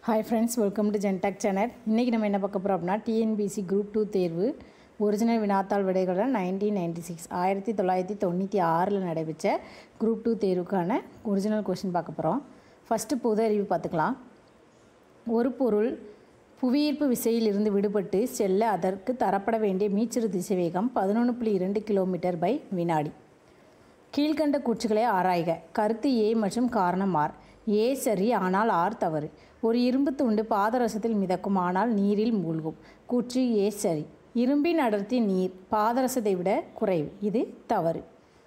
hi friends welcome to ஜென்டாக் channel இன்றைக்கி நம்ம என்ன பார்க்க போகிறோம் அப்படின்னா டிஎன்பிசி குரூப் டூ தேர்வு ஒரிஜினல் வினாத்தாள் விடைகள் நைன்டீன் நைன்டி சிக்ஸ் ஆயிரத்தி தொள்ளாயிரத்தி தொண்ணூற்றி ஆறில் நடைபெற்ற குரூப் டூ தேர்வுக்கான ஒரிஜினல் கொஷின் பார்க்க போகிறோம் ஃபஸ்ட்டு பொது அறிவு பார்த்துக்கலாம் ஒரு பொருள் புவியீர்ப்பு விசையிலிருந்து விடுபட்டு செல்ல அதற்கு தரப்பட வேண்டிய மீச்சிறு திசைவேகம் பதினொன்று புள்ளி இரண்டு கிலோமீட்டர் பை வினாடி கீழ்கண்ட கூற்றுகளை ஆராய்க கருத்து ஏ மற்றும் காரணம் ஆர் ஏ சரி ஆனால் ஆர் தவறு ஒரு இரும்பு துண்டு பாதரசத்தில் மிதக்கும் ஆனால் நீரில் மூழ்கும் கூற்று ஏ சரி இரும்பின் அடர்த்தி நீர் பாதரசத்தை விட குறைவு இது தவறு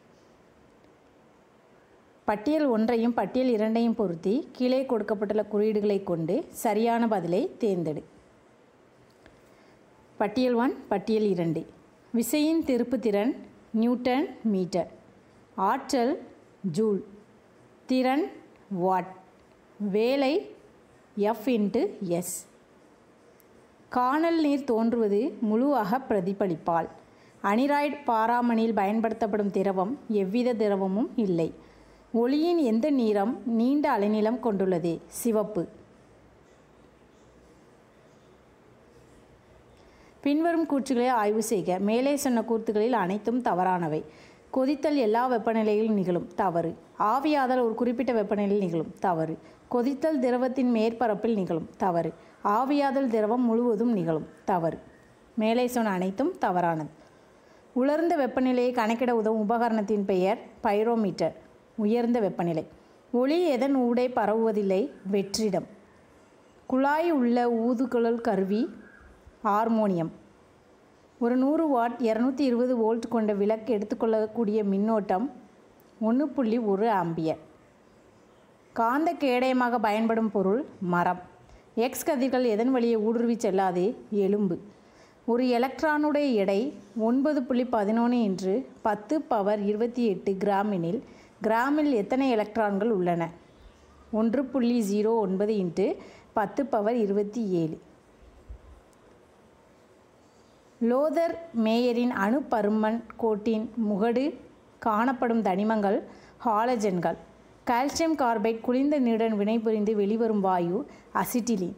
பட்டியல் ஒன்றையும் பட்டியல் இரண்டையும் பொருத்தி கீழே கொடுக்கப்பட்டுள்ள குறியீடுகளை கொண்டு சரியான பதிலை தேர்ந்தெடு பட்டியல் ஒன் பட்டியல் இரண்டு விசையின் திருப்புத்திறன் நியூட்டன் மீட்டர் ஆற்றல் ஜூல் திறன் வாட் வேலை எஃப் இன்ட்டு எஸ் காணல் நீர் தோன்றுவது முழுவாக பிரதிபலிப்பால் அனிராய்டு பாராமணியில் பயன்படுத்தப்படும் திரவம் எவ்வித திரவமும் இல்லை ஒளியின் எந்த நிறம் நீண்ட அலைநீளம் கொண்டுள்ளது சிவப்பு பின்வரும் கூற்றுகளை ஆய்வு செய்க மேலே சொன்ன கூற்றுகளில் அனைத்தும் தவறானவை கொதித்தல் எல்லா வெப்பநிலையிலும் நிகழும் தவறு ஆவியாதல் ஒரு குறிப்பிட்ட வெப்பநிலையில் நிகழும் தவறு கொதித்தல் திரவத்தின் மேற்பரப்பில் நிகழும் தவறு ஆவியாதல் திரவம் முழுவதும் நிகழும் தவறு மேலே சொன்ன அனைத்தும் தவறானது உலர்ந்த வெப்பநிலையை கணக்கிட உதவும் உபகரணத்தின் பெயர் பைரோமீட்டர் உயர்ந்த வெப்பநிலை ஒளி எதன் ஊடே பரவுவதில்லை வெற்றிடம் குழாய் உள்ள ஊதுகுழல் கருவி ஹார்மோனியம் ஒரு நூறு வாட் இரநூத்தி இருபது வோல்ட் கொண்ட விளக்கு எடுத்துக்கொள்ளக்கூடிய மின்னோட்டம் ஒன்று புள்ளி ஒரு ஆம்பியர் காந்த கேடயமாக பயன்படும் பொருள் மரம் எக்ஸ் கதிர்கள் எதன் வழியே ஊடுருவி செல்லாது எலும்பு ஒரு எலக்ட்ரானுடைய எடை ஒன்பது புள்ளி பதினொன்று இன்று பத்து பவர் இருபத்தி எட்டு கிராமினில் கிராமில் எத்தனை எலக்ட்ரான்கள் உள்ளன ஒன்று புள்ளி ஜீரோ ஒன்பது இன்ட்டு பத்து பவர் இருபத்தி ஏழு லோதர் மேயரின் அணு பருமன் கோட்டின் முகடு காணப்படும் தனிமங்கள் ஹாலஜன்கள் கால்சியம் கார்பைட் குளிர்ந்த நீருடன் வினைபுரிந்து வெளிவரும் வாயு அசிட்டிலின்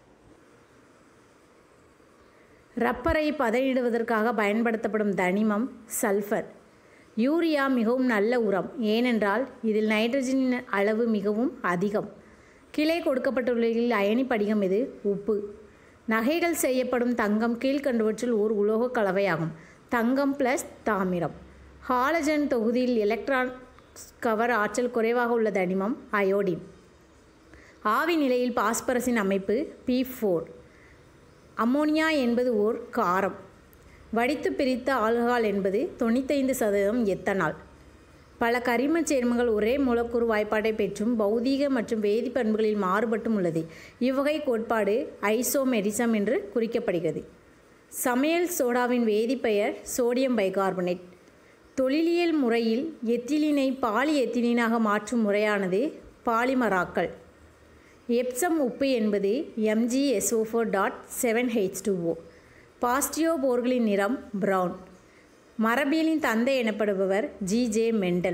ரப்பரை பதையிடுவதற்காக பயன்படுத்தப்படும் தனிமம் சல்ஃபர் யூரியா மிகவும் நல்ல உரம் ஏனென்றால் இதில் நைட்ரஜனின் அளவு மிகவும் அதிகம் கீழே கொடுக்கப்பட்டுள்ளதில் அயனி படிகம் இது உப்பு நகைகள் செய்யப்படும் தங்கம் கீழ்கண்டவற்றில் ஓர் உலோக கலவையாகும் தங்கம் ப்ளஸ் தாமிரம் ஹாலஜன் தொகுதியில் எலக்ட்ரான் கவர் ஆற்றல் குறைவாக உள்ள தனிமம் அயோடின் ஆவி நிலையில் பாஸ்பரஸின் அமைப்பு பி ஃபோர் அம்மோனியா என்பது ஓர் காரம் வடித்து பிரித்த ஆல்கஹால் என்பது தொண்ணூத்தைந்து சதவீதம் எத்தனால் பல கரிமச் சேர்மங்கள் ஒரே மூலக்கூறு வாய்ப்பாட்டை பெற்றும் பௌதீக மற்றும் வேதி பண்புகளில் மாறுபட்டும் உள்ளது இவ்வகை கோட்பாடு ஐசோமெரிசம் என்று குறிக்கப்படுகிறது சமையல் சோடாவின் வேதிப்பெயர் சோடியம் பைகார்பனேட் தொழிலியல் முறையில் எத்திலீனை பாலி எத்திலீனாக மாற்றும் முறையானது பாலிமராக்கள் எப்சம் உப்பு என்பது MGSO dot seven H two O பாஸ்டியோ போர்களின் நிறம் பிரவுன் மரபியலின் தந்தை எனப்படுபவர் ஜி ஜே மெண்டல்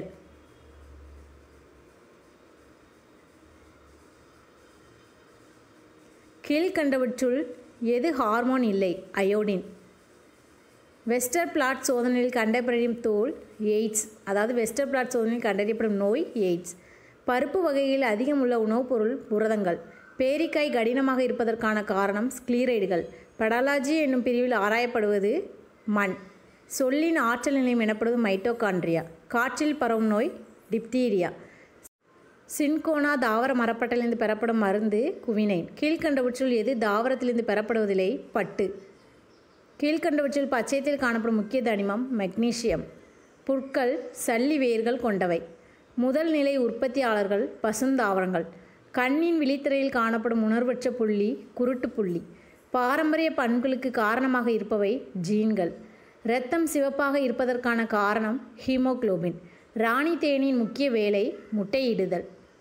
கீழ்கண்டவற்றுள் எது ஹார்மோன் இல்லை அயோடின் வெஸ்டர் பிளாட் சோதனையில் கண்டறியப்படும் தோல் எய்ட்ஸ் அதாவது வெஸ்டர் பிளாட் சோதனையில் கண்டறியப்படும் நோய் எய்ட்ஸ் பருப்பு வகையில் அதிகம் உள்ள உணவுப் பொருள் புரதங்கள் பேரிக்காய் கடினமாக இருப்பதற்கான காரணம் ஸ்க்ளீரைடுகள் பெடாலஜி என்னும் பிரிவில் ஆராயப்படுவது மண் சொல்லின் ஆற்றல் நிலையம் எனப்படுவது மைட்டோகாண்ட்ரியா காற்றில் பரவும் நோய் டிப்தீரியா சின்கோனா தாவர மரப்பட்டிலிருந்து பெறப்படும் மருந்து குவினைன் கீழ்கண்டவற்றில் எது தாவரத்திலிருந்து பெறப்படுவதில்லை பட்டு கீழ்கண்டவற்றில் பச்சையத்தில் காணப்படும் முக்கிய தனிமம் மெக்னீசியம் புற்கள் சல்லி வேர்கள் கொண்டவை முதல் நிலை உற்பத்தியாளர்கள் பசுந்தாவரங்கள் கண்ணின் விழித்திரையில் காணப்படும் உணர்வற்ற புள்ளி குருட்டு புள்ளி பாரம்பரிய பண்புகளுக்கு காரணமாக இருப்பவை ஜீன்கள் இரத்தம் சிவப்பாக இருப்பதற்கான காரணம் ஹீமோக்ளோபின் ராணி தேனின் முக்கிய வேலை முட்டையிடுதல்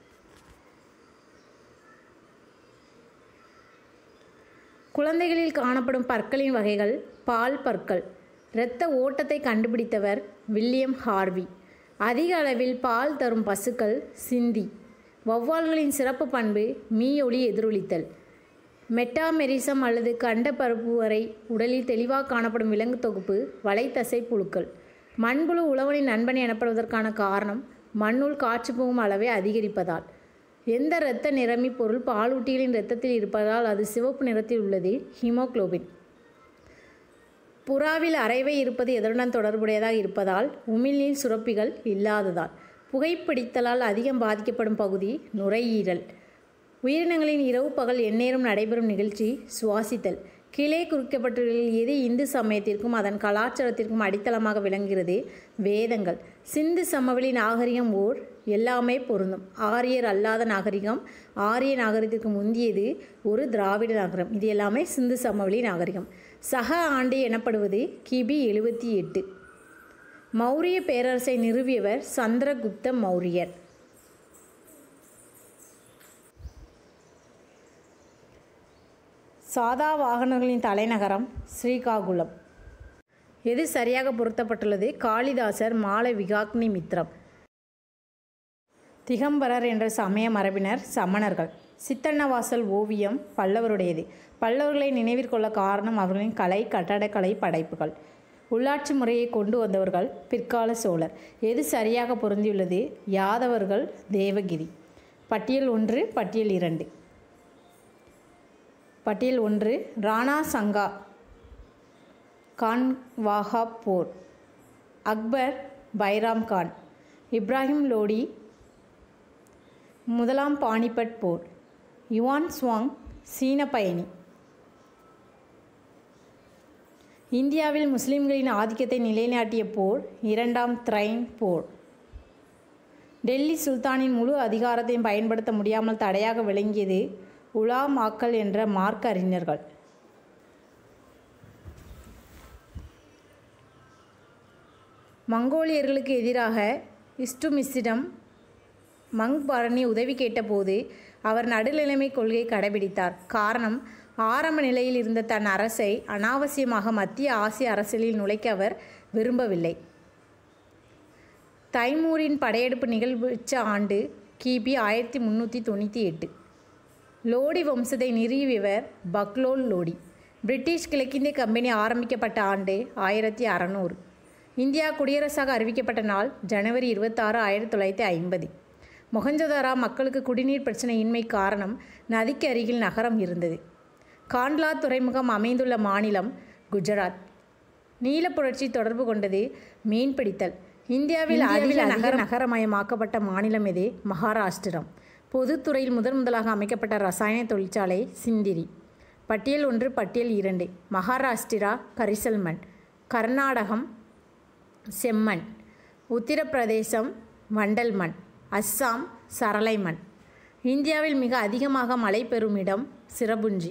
குழந்தைகளில் காணப்படும் பற்களின் வகைகள் பால் பற்கள் இரத்த ஓட்டத்தை கண்டுபிடித்தவர் வில்லியம் ஹார்வி அதிக அளவில் பால் தரும் பசுக்கள் சிந்தி வௌவால்களின் சிறப்பு பண்பு மீயொலி எதிரொலித்தல் மெட்டாமெரிசம் அல்லது கண்டப்பரப்பு வரை உடலில் தெளிவாக காணப்படும் விலங்கு தொகுப்பு வலைத்தசை புழுக்கள் மண்புழு உழவனின் நண்பன் எனப்படுவதற்கான காரணம் மண்ணுள் காற்று போகும் அளவை அதிகரிப்பதால் எந்த இரத்த நிறமி பொருள் பாலூட்டிகளின் இரத்தத்தில் இருப்பதால் அது சிவப்பு நிறத்தில் உள்ளது ஹீமோகுளோபின் புறாவில் அரைவை இருப்பது எதனுடன் தொடர்புடையதாக இருப்பதால் உமிழ்நீர் சுரப்பிகள் இல்லாததால் புகைப்பிடித்தலால் அதிகம் பாதிக்கப்படும் பகுதி நுரையீரல் உயிரினங்களின் இரவு பகல் எந்நேரம் நடைபெறும் நிகழ்ச்சி சுவாசித்தல் கீழே குறிக்கப்பட்டுள்ள எது இந்து சமயத்திற்கும் அதன் கலாச்சாரத்திற்கும் அடித்தளமாக விளங்குகிறது வேதங்கள் சிந்து சமவெளி நாகரிகம் ஓர் எல்லாமே பொருந்தும் ஆரியர் அல்லாத நாகரிகம் ஆரிய நாகரிகத்திற்கு முந்தியது ஒரு திராவிட நாகரம் இது எல்லாமே சிந்து சமவெளி நாகரிகம் சக ஆண்டு எனப்படுவது கிபி எழுபத்தி எட்டு மௌரிய பேரரசை நிறுவியவர் சந்திரகுப்த மௌரியர் சாதா வாகனங்களின் தலைநகரம் ஸ்ரீகாகுளம் எது சரியாக பொருத்தப்பட்டுள்ளது காளிதாசர் மால விகாக்னி மித்ரம் திகம்பரர் என்ற சமய மரபினர் சமணர்கள் சித்தன்னவாசல் ஓவியம் பல்லவருடையது பல்லவர்களை நினைவிற்கொள்ள காரணம் அவர்களின் கலை கட்டடக்கலை படைப்புகள் உள்ளாட்சி முறையை கொண்டு வந்தவர்கள் பிற்கால சோழர் எது சரியாக பொருந்தியுள்ளது யாதவர்கள் தேவகிரி பட்டியல் ஒன்று பட்டியல் இரண்டு பட்டியல் ஒன்று ராணா சங்கா கான் வாஹாப் போர் அக்பர் பைராம் கான் இப்ராஹிம் லோடி முதலாம் பானிபட் போர் யுவான் சுவாங் சீன பயணி இந்தியாவில் முஸ்லிம்களின் ஆதிக்கத்தை நிலைநாட்டிய போர் இரண்டாம் த்ரைன் போர் டெல்லி சுல்தானின் முழு அதிகாரத்தையும் பயன்படுத்த முடியாமல் தடையாக விளங்கியது உலாமாக்கல் என்ற மார்க்க அறிஞர்கள் மங்கோலியர்களுக்கு எதிராக இஸ்டுமிஸிடம் மங் பரணி உதவி கேட்டபோது அவர் நடுநிலைமை கொள்கை கடைபிடித்தார் காரணம் ஆரம்ப நிலையில் இருந்த தன் அரசை அனாவசியமாக மத்திய ஆசிய அரசியலில் நுழைக்க அவர் விரும்பவில்லை தைமூரின் படையெடுப்பு நிகழ்வுச்ச ஆண்டு கிபி ஆயிரத்தி முந்நூற்றி தொண்ணூற்றி எட்டு லோடி வம்சத்தை நிறுவியவர் பக்லோல் லோடி பிரிட்டிஷ் கிழக்கிந்திய கம்பெனி ஆரம்பிக்கப்பட்ட ஆண்டு ஆயிரத்தி அறநூறு இந்தியா குடியரசாக அறிவிக்கப்பட்ட நாள் ஜனவரி இருபத்தாறு ஆயிரத்தி தொள்ளாயிரத்தி ஐம்பது மொஹஞ்சதாரா மக்களுக்கு குடிநீர் பிரச்சனையின்மை காரணம் நதிக்கு அருகில் நகரம் இருந்தது காண்ட்லா துறைமுகம் அமைந்துள்ள மாநிலம் குஜராத் நீலப்புரட்சி தொடர்பு கொண்டது மீன்பிடித்தல் இந்தியாவில் அதிக நகர நகரமயமாக்கப்பட்ட மாநிலம் எது மகாராஷ்டிரம் பொதுத்துறையில் முதன் முதலாக அமைக்கப்பட்ட ரசாயன தொழிற்சாலை சிந்திரி பட்டியல் ஒன்று பட்டியல் இரண்டு மகாராஷ்டிரா கரிசல் மண் கர்நாடகம் செம்மண் உத்தரப்பிரதேசம் வண்டல் மண் அஸ்ஸாம் சரளை மண் இந்தியாவில் மிக அதிகமாக மழை பெறும் இடம் சிரபுஞ்சி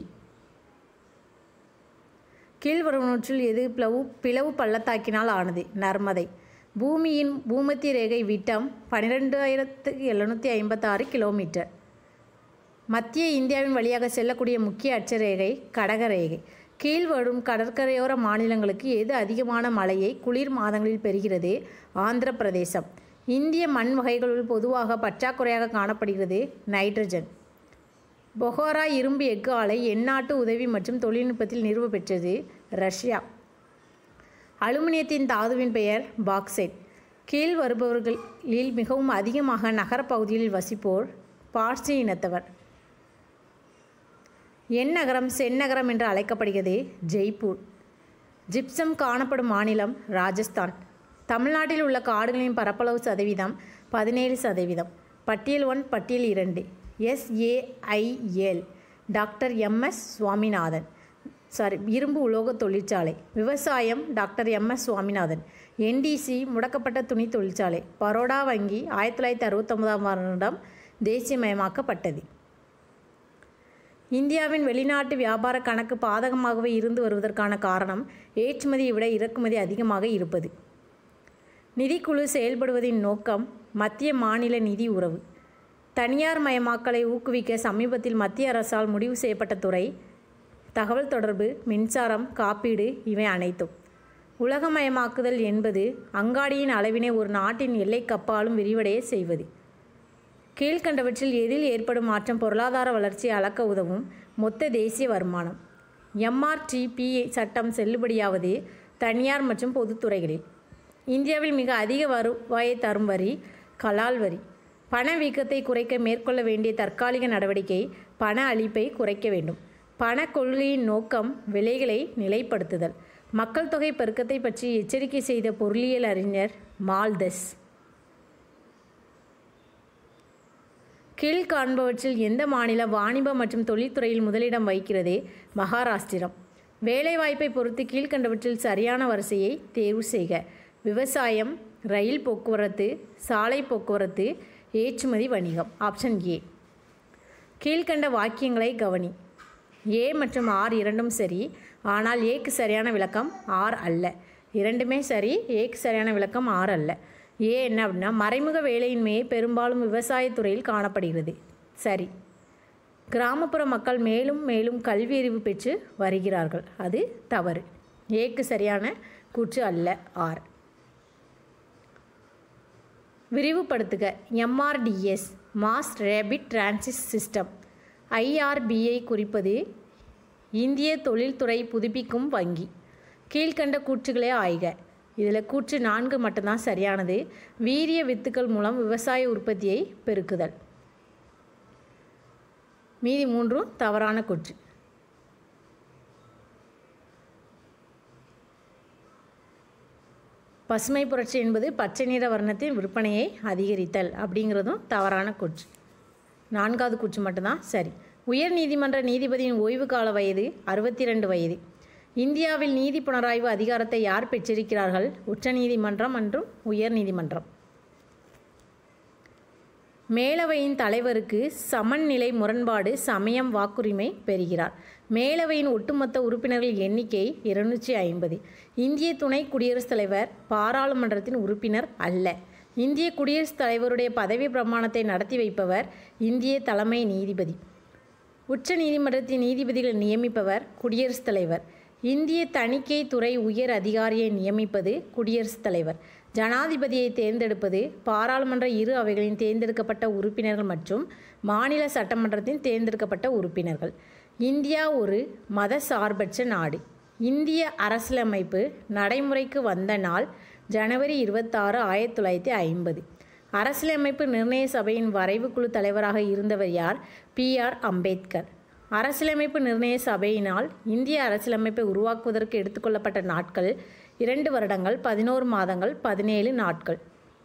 கீழ்வருவனவற்றில் எது பிளவு பிளவு பள்ளத்தாக்கினால் ஆனது நர்மதை பூமியின் பூமத்திய ரேகை விட்டம் பன்னிரெண்டாயிரத்து எழுநூற்றி ஐம்பத்தாறு கிலோமீட்டர் மத்திய இந்தியாவின் வழியாக செல்லக்கூடிய முக்கிய அட்சரேகை கடகரேகை கீழ்வரும் கடற்கரையோர மாநிலங்களுக்கு எது அதிகமான மழையை குளிர் மாதங்களில் பெறுகிறது ஆந்திர பிரதேசம் இந்திய மண் வகைகளுள் பொதுவாக பற்றாக்குறையாக காணப்படுகிறது நைட்ரஜன் பொஹோரா இரும்பு எஃகு ஆலை எந்நாட்டு உதவி மற்றும் தொழில்நுட்பத்தில் நிறுவ பெற்றது ரஷ்யா அலுமினியத்தின் தாதுவின் பெயர் பாக்சைட் கீழ் வருபவர்களில் மிகவும் அதிகமாக நகரப்பகுதிகளில் வசிப்போர் பார்சி இனத்தவர் என் நகரம் செந்நகரம் என்று அழைக்கப்படுகிறது ஜெய்ப்பூர் ஜிப்சம் காணப்படும் மாநிலம் ராஜஸ்தான் தமிழ்நாட்டில் உள்ள காடுகளின் பரப்பளவு சதவீதம் பதினேழு சதவீதம் பட்டியல் ஒன் பட்டியல் இரண்டு SAIL doctor MS Swaminathan sorry இரும்பு உலோக தொழிற்சாலை விவசாயம் டாக்டர் எம்எஸ் சுவாமிநாதன் என்டிசி முடக்கப்பட்ட துணி தொழிற்சாலை பரோடா வங்கி ஆயிரத்தி தொள்ளாயிரத்தி அறுபத்தொன்பதாம் வருடம் தேசியமயமாக்கப்பட்டது இந்தியாவின் வெளிநாட்டு வியாபார கணக்கு பாதகமாகவே இருந்து வருவதற்கான காரணம் ஏற்றுமதியை விட இறக்குமதி அதிகமாக இருப்பது நிதிக்குழு செயல்படுவதின் நோக்கம் மத்திய மாநில நிதி உறவு தனியார் மயமாக்கலை ஊக்குவிக்க சமீபத்தில் மத்திய அரசால் முடிவு செய்யப்பட்ட துறை தகவல் தொடர்பு மின்சாரம் காப்பீடு இவை அனைத்தும் உலகமயமாக்குதல் என்பது அங்காடியின் அளவினை ஒரு நாட்டின் எல்லைக்கப்பாலும் விரிவடைய செய்வது கீழ்கண்டவற்றில் எதில் ஏற்படும் மாற்றம் பொருளாதார வளர்ச்சியை அளக்க உதவும் மொத்த தேசிய வருமானம் எம்ஆர்டிபி சட்டம் செல்லுபடியாவது தனியார் மற்றும் பொதுத்துறைகளில் இந்தியாவில் மிக அதிக வருவாயை தரும் வரி கலால் வரி பணவீக்கத்தை குறைக்க மேற்கொள்ள வேண்டிய தற்காலிக நடவடிக்கை பண அளிப்பை குறைக்க வேண்டும் பண கொள்கையின் நோக்கம் விலைகளை நிலைப்படுத்துதல் மக்கள் தொகை பெருக்கத்தை பற்றி எச்சரிக்கை செய்த பொருளியல் அறிஞர் மால்தஸ் கீழ்காண்பவற்றில் எந்த மாநிலம் வாணிப மற்றும் தொழில்துறையில் முதலிடம் வகிக்கிறது மகாராஷ்டிரம் வேலைவாய்ப்பை பொறுத்து கீழ்கண்டவற்றில் சரியான வரிசையை தேர்வு செய்க விவசாயம் ரயில் போக்குவரத்து சாலை போக்குவரத்து ஏற்றுமதி வணிகம் ஆப்ஷன் ஏ கீழ்கண்ட வாக்கியங்களை கவனி ஏ மற்றும் ஆர் இரண்டும் சரி ஆனால் ஏக்கு சரியான விளக்கம் ஆர் அல்ல இரண்டுமே சரி ஏக்கு சரியான விளக்கம் ஆர் அல்ல ஏ என்ன அப்படின்னா மறைமுக வேலையின்மையை பெரும்பாலும் விவசாயத்துறையில் காணப்படுகிறது சரி கிராமப்புற மக்கள் மேலும் மேலும் கல்வி அறிவு பெற்று வருகிறார்கள் அது தவறு ஏக்கு சரியான கூற்று அல்ல ஆர் விரிவுபடுத்துக MRTS mass rapid transit system IRBI குறிப்பது இந்திய தொழில்துறை புதுப்பிக்கும் வங்கி கீழ்கண்ட கூற்றுகளே ஆய்க இதில் கூற்று நான்கு மட்டும்தான் சரியானது வீரிய வித்துக்கள் மூலம் விவசாய உற்பத்தியை பெருக்குதல் மீதி மூன்றும் தவறான கூற்று பசுமை புரட்சி என்பது பச்சை நிற வர்ணத்தின் விற்பனையை அதிகரித்தல் அப்படிங்கிறதும் தவறான கூற்று நான்காவது கூற்று மட்டும்தான் சரி உயர் நீதிமன்ற நீதிபதியின் ஓய்வு கால வயது அறுபத்தி ரெண்டு வயது இந்தியாவில் நீதி புனராய்வு அதிகாரத்தை யார் பெற்றிருக்கிறார்கள் உச்சநீதிமன்றம் மற்றும் உயர் நீதிமன்றம் மேலவையின் தலைவருக்கு சமன்நிலை முரண்பாடு சமயம் வாக்குரிமை பெறுகிறார் மேலவையின் ஒட்டுமொத்த உறுப்பினர்கள் எண்ணிக்கை இருநூற்றி ஐம்பது இந்திய துணை குடியரசுத் தலைவர் பாராளுமன்றத்தின் உறுப்பினர் அல்ல இந்திய குடியரசுத் தலைவருடைய பதவி பிரமாணத்தை நடத்தி வைப்பவர் இந்திய தலைமை நீதிபதி உச்ச நீதிமன்றத்தின் நீதிபதிகளை நியமிப்பவர் குடியரசுத் தலைவர் இந்திய தணிக்கை துறை உயர் அதிகாரியை நியமிப்பது குடியரசுத் தலைவர் ஜனாதிபதியை தேர்ந்தெடுப்பது பாராளுமன்ற இரு அவைகளின் தேர்ந்தெடுக்கப்பட்ட உறுப்பினர்கள் மற்றும் மாநில சட்டமன்றத்தின் தேர்ந்தெடுக்கப்பட்ட உறுப்பினர்கள் இந்தியா ஒரு மத சார்பற்ற நாடு இந்திய அரசியலமைப்பு நடைமுறைக்கு வந்த நாள் ஜனவரி இருபத்தாறு ஆயிரத்தி தொள்ளாயிரத்தி ஐம்பது அரசியலமைப்பு நிர்ணய சபையின் வரைவு குழு தலைவராக இருந்தவர் யார் பி ஆர் அம்பேத்கர் அரசியலமைப்பு நிர்ணய சபையினால் இந்திய அரசியலமைப்பை உருவாக்குவதற்கு எடுத்துக்கொள்ளப்பட்ட நாட்கள் இரண்டு வருடங்கள் பதினோரு மாதங்கள் பதினேழு நாட்கள்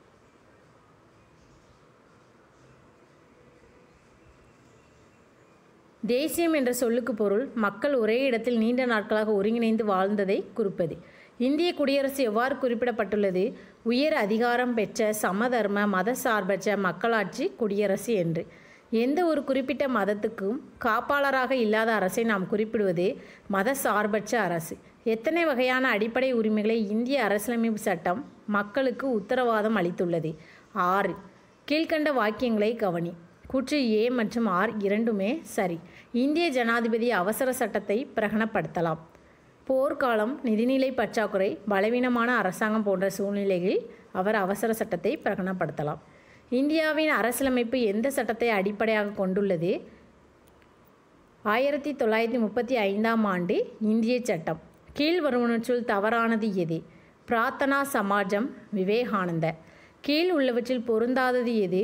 தேசியம் என்ற சொல்லுக்கு பொருள் மக்கள் ஒரே இடத்தில் நீண்ட நாட்களாக ஒருங்கிணைந்து வாழ்ந்ததை குறிப்பது இந்திய குடியரசு எவ்வாறு குறிப்பிடப்பட்டுள்ளது உயர் அதிகாரம் பெற்ற சமதர்ம மத சார்பற்ற மக்களாட்சி குடியரசு என்று எந்த ஒரு குறிப்பிட்ட மதத்துக்கும் காப்பாளராக இல்லாத அரசை நாம் குறிப்பிடுவது மத சார்பற்ற அரசு எத்தனை வகையான அடிப்படை உரிமைகளை இந்திய அரசியலமைப்பு சட்டம் மக்களுக்கு உத்தரவாதம் அளித்துள்ளது ஆறு கீழ்கண்ட வாக்கியங்களை கவனி கூற்று ஏ மற்றும் ஆர் இரண்டுமே சரி இந்திய ஜனாதிபதி அவசர சட்டத்தை பிரகடனப்படுத்தலாம் போர்க்காலம் நிதிநிலை பற்றாக்குறை பலவீனமான அரசாங்கம் போன்ற சூழ்நிலைகளில் அவர் அவசர சட்டத்தை பிரகடனப்படுத்தலாம் இந்தியாவின் அரசியலமைப்பு எந்த சட்டத்தை அடிப்படையாக கொண்டுள்ளது ஆயிரத்தி தொள்ளாயிரத்தி முப்பத்தி ஐந்தாம் ஆண்டு இந்திய சட்டம் கீழ்வருவனற்றுள் தவறானது எது பிரார்த்தனா சமாஜம் விவேகானந்த கீழ் உள்ளவற்றில் பொருந்தாதது எது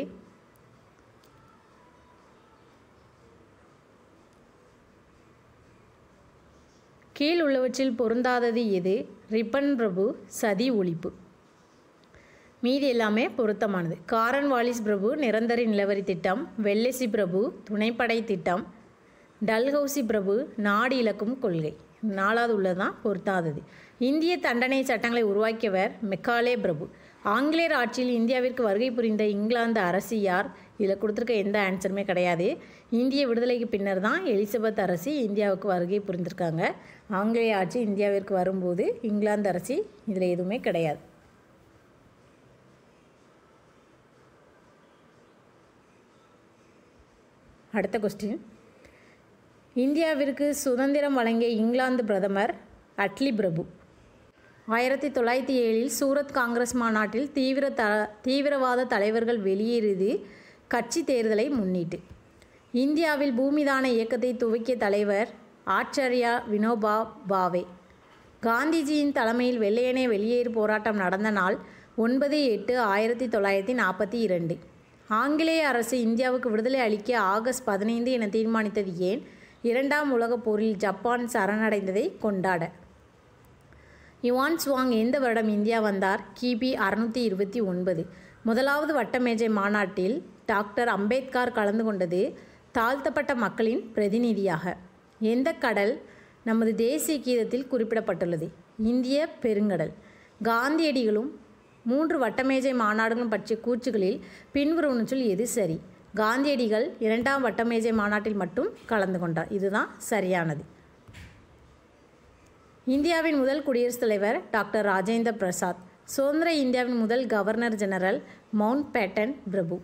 கீழ் உள்ளவற்றில் பொருந்தாதது எது ரிப்பன் பிரபு சதி ஒழிப்பு மீதி எல்லாமே பொருத்தமானது காரன் வாலிஸ் பிரபு நிரந்தர நிலவரி திட்டம் வெள்ளசி பிரபு துணைப்படை திட்டம் டல்ஹவுசி பிரபு நாடு இழக்கும் கொள்கை நாலாவது உள்ளதான் பொருத்தாதது இந்திய தண்டனை சட்டங்களை உருவாக்கியவர் மெக்காலே பிரபு ஆங்கிலேயர் ஆட்சியில் இந்தியாவிற்கு வருகை புரிந்த இங்கிலாந்து அரசி யார் இதில் கொடுத்துருக்க எந்த ஆன்சருமே கிடையாது இந்திய விடுதலைக்கு பின்னர் தான் எலிசபெத் அரசி இந்தியாவுக்கு வருகை புரிந்திருக்காங்க ஆங்கிலேய ஆட்சி இந்தியாவிற்கு வரும்போது இங்கிலாந்து அரசி இதில் எதுவுமே கிடையாது அடுத்த கொஸ்டின் இந்தியாவிற்கு சுதந்திரம் வழங்கிய இங்கிலாந்து பிரதமர் அட்லி பிரபு ஆயிரத்தி தொள்ளாயிரத்தி ஏழில் சூரத் காங்கிரஸ் மாநாட்டில் தீவிர த தீவிரவாத தலைவர்கள் வெளியேறியது கட்சி தேர்தலை முன்னிட்டு இந்தியாவில் பூமிதான இயக்கத்தை துவக்கிய தலைவர் ஆச்சாரியா வினோபா பாவே காந்திஜியின் தலைமையில் வெள்ளையனே வெளியேறு போராட்டம் நடந்த நாள் ஒன்பது எட்டு ஆயிரத்தி தொள்ளாயிரத்தி நாற்பத்தி இரண்டு ஆங்கிலேய அரசு இந்தியாவுக்கு விடுதலை அளிக்க ஆகஸ்ட் பதினைந்து என தீர்மானித்தது ஏன் இரண்டாம் உலகப் போரில் ஜப்பான் சரணடைந்ததை கொண்டாட யுவான் சுவாங் எந்த வருடம் இந்தியா வந்தார் கிபி அறுநூற்றி இருபத்தி ஒன்பது முதலாவது வட்டமேஜை மாநாட்டில் டாக்டர் அம்பேத்கர் கலந்து கொண்டது தாழ்த்தப்பட்ட மக்களின் பிரதிநிதியாக எந்த கடல் நமது தேசிய கீதத்தில் குறிப்பிடப்பட்டுள்ளது இந்திய பெருங்கடல் காந்தியடிகளும் மூன்று வட்டமேஜை மாநாடுகளும் பற்றிய கூற்றுகளில் பின்வருவனச்சுள் எது சரி காந்தியடிகள் இரண்டாம் வட்டமேஜை மாநாட்டில் மட்டும் கலந்து கொண்டார் இதுதான் சரியானது இந்தியாவின் முதல் குடியரசுத் தலைவர் டாக்டர் ராஜேந்திர பிரசாத் சுதந்திர இந்தியாவின் முதல் கவர்னர் ஜெனரல் மவுண்ட் பேட்டன் பிரபு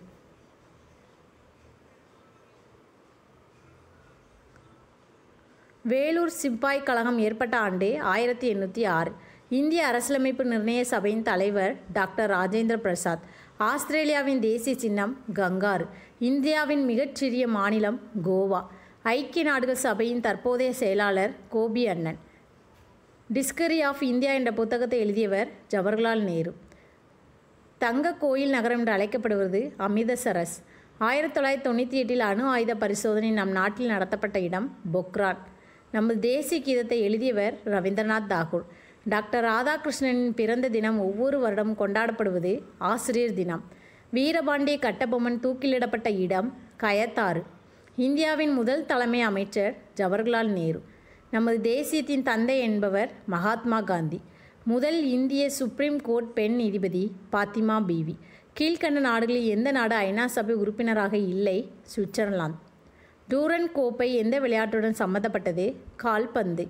வேலூர் சிப்பாய் கழகம் ஏற்பட்ட ஆண்டு ஆயிரத்தி எண்ணூற்றி ஆறு இந்திய அரசியலமைப்பு நிர்ணய சபையின் தலைவர் டாக்டர் ராஜேந்திர பிரசாத் ஆஸ்திரேலியாவின் தேசிய சின்னம் கங்காரு இந்தியாவின் மிகச்சிறிய மாநிலம் கோவா ஐக்கிய நாடுகள் சபையின் தற்போதைய செயலாளர் கோபி அண்ணன் டிஸ்கரி ஆஃப் இந்தியா என்ற புத்தகத்தை எழுதியவர் ஜவஹர்லால் நேரு தங்க கோயில் நகரம் என்று அழைக்கப்படுவது அமிர்தசரஸ் ஆயிரத்தி தொள்ளாயிரத்தி தொண்ணூற்றி எட்டில் அணு ஆயுத பரிசோதனை நம் நாட்டில் நடத்தப்பட்ட இடம் பொக்ரான் நமது தேசிய கீதத்தை எழுதியவர் ரவீந்திரநாத் தாகூர் டாக்டர் ராதாகிருஷ்ணனின் பிறந்த தினம் ஒவ்வொரு வருடமும் கொண்டாடப்படுவது ஆசிரியர் தினம் வீரபாண்டிய கட்டபொம்மன் தூக்கிலிடப்பட்ட இடம் கயத்தாறு இந்தியாவின் முதல் தலைமை அமைச்சர் ஜவஹர்லால் நேரு நமது தேசியத்தின் தந்தை என்பவர் மகாத்மா காந்தி முதல் இந்திய சுப்ரீம் கோர்ட் பெண் நீதிபதி பாத்திமா பீவி கீழ்கண்ட நாடுகளில் எந்த நாடு ஐநா சபை உறுப்பினராக இல்லை சுவிட்சர்லாந்து டூரன் கோப்பை எந்த விளையாட்டுடன் சம்பந்தப்பட்டது கால்பந்து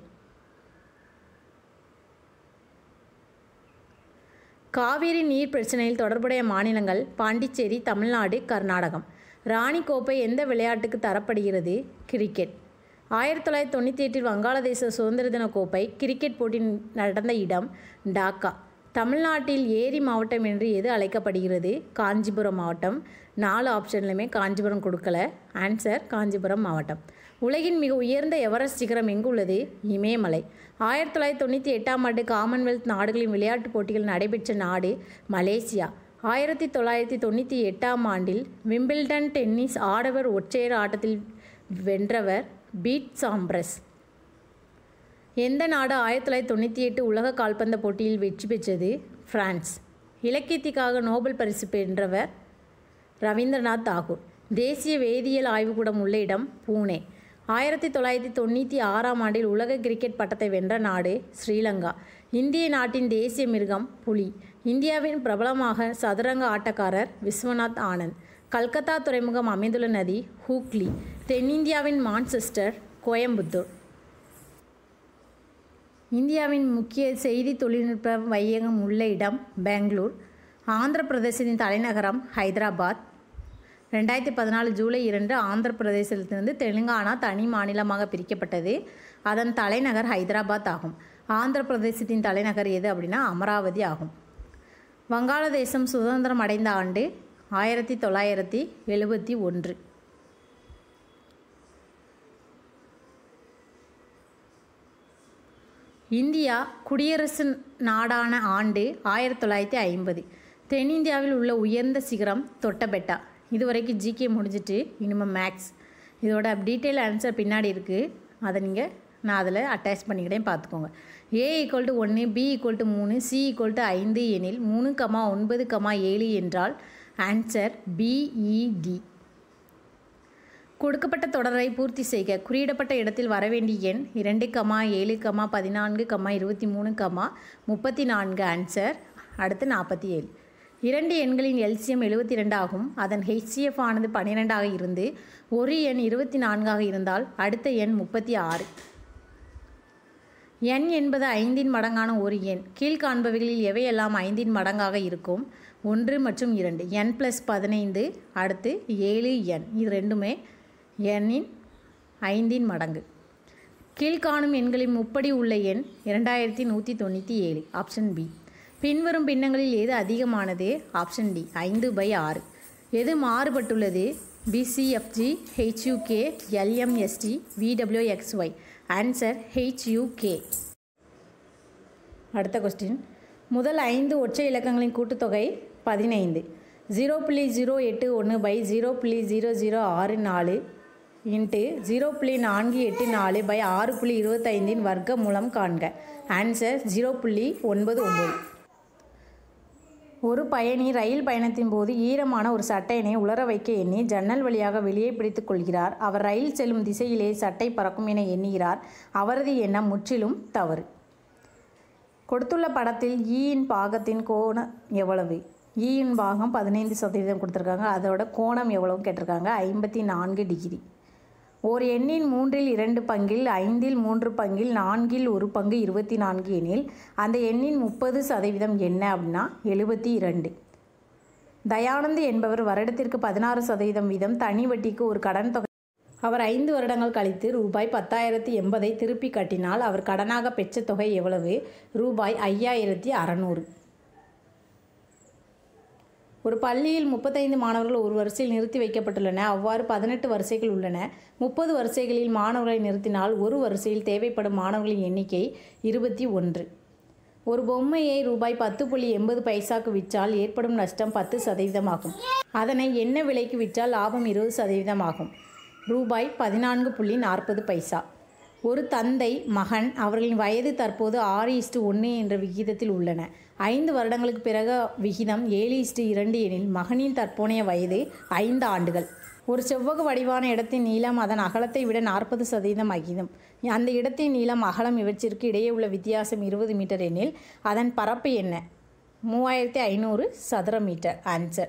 காவிரி நீர் பிரச்சனையில் தொடர்புடைய மாநிலங்கள் பாண்டிச்சேரி தமிழ்நாடு கர்நாடகம் ராணி கோப்பை எந்த விளையாட்டுக்கு தரப்படுகிறது கிரிக்கெட் ஆயிரத்தி தொள்ளாயிரத்தி தொண்ணூற்றி எட்டில் வங்காளதேச சுதந்திர தின கோப்பை கிரிக்கெட் போட்டி நடந்த இடம் டாக்கா தமிழ்நாட்டில் ஏரி மாவட்டம் என்று எது அழைக்கப்படுகிறது காஞ்சிபுரம் மாவட்டம் நாலு ஆப்ஷன்லையுமே காஞ்சிபுரம் கொடுக்கல ஆன்சர் காஞ்சிபுரம் மாவட்டம் உலகின் மிக உயர்ந்த எவரெஸ்ட் சிகரம் எங்குள்ளது இமயமலை ஆயிரத்தி தொள்ளாயிரத்தி தொண்ணூற்றி எட்டாம் ஆண்டு காமன்வெல்த் நாடுகளின் விளையாட்டுப் போட்டிகள் நடைபெற்ற நாடு மலேசியா ஆயிரத்தி தொள்ளாயிரத்தி தொண்ணூற்றி எட்டாம் ஆண்டில் விம்பிள்டன் டென்னிஸ் ஆடவர் ஒற்றையர் ஆட்டத்தில் வென்றவர் பீட் சாம்ப்ரஸ் எந்த நாடு ஆயிரத்தி தொள்ளாயிரத்தி தொண்ணூற்றி எட்டு உலக கால்பந்து போட்டியில் வெற்றி பெற்றது பிரான்ஸ் இலக்கியத்திற்காக நோபல் பரிசு வென்றவர் ரவீந்திரநாத் தாகூர் தேசிய வேதியியல் ஆய்வுக்கூடம் உள்ள இடம் பூனே ஆயிரத்தி தொள்ளாயிரத்தி தொண்ணூற்றி ஆறாம் ஆண்டில் உலக கிரிக்கெட் பட்டத்தை வென்ற நாடு ஸ்ரீலங்கா இந்திய நாட்டின் தேசிய மிருகம் புலி இந்தியாவின் பிரபலமாக சதுரங்க ஆட்டக்காரர் விஸ்வநாத் ஆனந்த் கல்கத்தா துறைமுகம் அமைந்துள்ள நதி ஹூக்லி தென்னிந்தியாவின் மான்செஸ்டர் கோயம்புத்தூர் இந்தியாவின் முக்கிய செய்தி தொழில்நுட்ப மையகம் உள்ள இடம் பெங்களூர் ஆந்திர பிரதேசத்தின் தலைநகரம் ஹைதராபாத் ரெண்டாயிரத்தி பதினாலு ஜூலை இரண்டு ஆந்திர பிரதேசத்திலிருந்து தெலுங்கானா தனி மாநிலமாக பிரிக்கப்பட்டது அதன் தலைநகர் ஹைதராபாத் ஆகும் ஆந்திர பிரதேசத்தின் தலைநகர் எது அப்படின்னா அமராவதி ஆகும் வங்காளதேசம் சுதந்திரம் அடைந்த ஆண்டு ஆயிரத்தி தொள்ளாயிரத்தி எழுபத்தி ஒன்று இந்தியா குடியரசு நாடான ஆண்டு ஆயிரத்தி தொள்ளாயிரத்தி ஐம்பது தென்னிந்தியாவில் உள்ள உயர்ந்த சிகரம் தொட்டபெட்டா இதுவரைக்கும் ஜிகே முடிஞ்சிட்டு இனிமேல் மேக்ஸ் இதோட டீட்டெயில் ஆன்சர் பின்னாடி இருக்குது அதை நீங்கள் நான் அதில் அட்டாச் பண்ணிக்கிட்டேன் பார்த்துக்கோங்க ஏ ஈக்குவல் டு ஒன்று பி ஈக்குவல் டு மூணு சி ஈக்குவல் டு ஐந்து எனில் மூணு கமா ஒன்பது கமா ஏழு என்றால் ஆன்சர் பிஇடி கொடுக்கப்பட்ட தொடரை பூர்த்தி செய்க குறியிடப்பட்ட இடத்தில் வரவேண்டிய எண் இரண்டு கமா ஏழு கமா பதினான்கு கமா இருபத்தி மூணு கமா முப்பத்தி நான்கு ஆன்சர் அடுத்து நாற்பத்தி ஏழு இரண்டு எண்களின் எல்சியம் எழுபத்தி ரெண்டு ஆகும் அதன் ஹெச்சிஎஃப் ஆனது பன்னிரெண்டாக இருந்து ஒரு எண் இருபத்தி நான்காக இருந்தால் அடுத்த எண் முப்பத்தி ஆறு எண் என்பது ஐந்தின் மடங்கான ஒரு எண் கீழ்காண்பவைகளில் எவையெல்லாம் ஐந்தின் மடங்காக இருக்கும் ஒன்று மற்றும் இரண்டு என் ப்ளஸ் பதினைந்து அடுத்து ஏழு எண் இது ரெண்டுமே எண்ணின் ஐந்தின் மடங்கு கீழ்காணும் எண்களின் முப்படி உள்ள எண் இரண்டாயிரத்தி நூற்றி தொண்ணூற்றி ஏழு ஆப்ஷன் பி பின்வரும் பின்னங்களில் எது அதிகமானது ஆப்ஷன் டி ஐந்து பை ஆறு எது மாறுபட்டுள்ளது பிசிஎஃப்ஜி ஹெச்யூகே எல்எம்எஸ்டி விடபிள்யூஎக்ஸ்ஒய் ஆன்சர் ஹெச்யூகே அடுத்த கொஸ்டின் முதல் ஐந்து ஒற்றை இலக்கங்களின் கூட்டுத்தொகை பதினைந்து ஜீரோ புள்ளி ஜீரோ எட்டு ஒன்று பை ஜீரோ புள்ளி ஜீரோ ஜீரோ ஆறு நாலு இன்ட்டு ஜீரோ புள்ளி நான்கு எட்டு நாலு பை ஆறு புள்ளி இருபத்தைந்தின் வர்க்க மூலம் காண்க ஆன்சர் ஜீரோ புள்ளி ஒன்பது ஒம்பது ஒரு பயணி ரயில் பயணத்தின் போது ஈரமான ஒரு சட்டையினை உலர வைக்க எண்ணி ஜன்னல் வழியாக வெளியே பிடித்துக் கொள்கிறார் அவர் ரயில் செல்லும் திசையிலே சட்டை பறக்கும் என எண்ணுகிறார் அவரது எண்ணம் முற்றிலும் தவறு கொடுத்துள்ள படத்தில் ஈயின் பாகத்தின் கோணம் எவ்வளவு ஈயின் பாகம் பதினைந்து சதவீதம் கொடுத்துருக்காங்க அதோட கோணம் எவ்வளவு கேட்டிருக்காங்க ஐம்பத்தி நான்கு டிகிரி ஓர் எண்ணின் மூன்றில் இரண்டு பங்கில் ஐந்தில் மூன்று பங்கில் நான்கில் ஒரு பங்கு இருபத்தி நான்கு எனில் அந்த எண்ணின் முப்பது சதவீதம் என்ன அப்படின்னா எழுபத்தி இரண்டு தயானந்த் என்பவர் வருடத்திற்கு பதினாறு சதவீதம் வீதம் தனி வட்டிக்கு ஒரு கடன் தொகை அவர் ஐந்து வருடங்கள் கழித்து ரூபாய் பத்தாயிரத்தி எண்பதை திருப்பி கட்டினால் அவர் கடனாக பெற்ற தொகை எவ்வளவு ரூபாய் ஐயாயிரத்தி அறநூறு ஒரு பள்ளியில் முப்பத்தைந்து மாணவர்கள் ஒரு வரிசையில் நிறுத்தி வைக்கப்பட்டுள்ளன அவ்வாறு பதினெட்டு வரிசைகள் உள்ளன முப்பது வரிசைகளில் மாணவர்களை நிறுத்தினால் ஒரு வரிசையில் தேவைப்படும் மாணவர்களின் எண்ணிக்கை இருபத்தி ஒன்று ஒரு பொம்மையை ரூபாய் பத்து புள்ளி எண்பது பைசாக்கு விற்றால் ஏற்படும் நஷ்டம் பத்து சதவீதமாகும் அதனை என்ன விலைக்கு விற்றால் லாபம் இருபது சதவீதமாகும் ரூபாய் பதினான்கு புள்ளி நாற்பது பைசா ஒரு தந்தை மகன் அவர்களின் வயது தற்போது ஆறு இஸ்டு ஒன்று என்ற விகிதத்தில் உள்ளன ஐந்து வருடங்களுக்கு பிறகு விகிதம் ஏழு இஸ்டு இரண்டு எனில் மகனின் தற்போதைய வயது ஐந்து ஆண்டுகள் ஒரு செவ்வக வடிவான இடத்தின் நீளம் அதன் அகலத்தை விட நாற்பது சதவீதம் அதிகம் அந்த இடத்தின் நீளம் அகலம் இவற்றிற்கு இடையே உள்ள வித்தியாசம் இருபது மீட்டர் எனில் அதன் பரப்பு என்ன மூவாயிரத்தி ஐநூறு சதுர மீட்டர் ஆன்சர்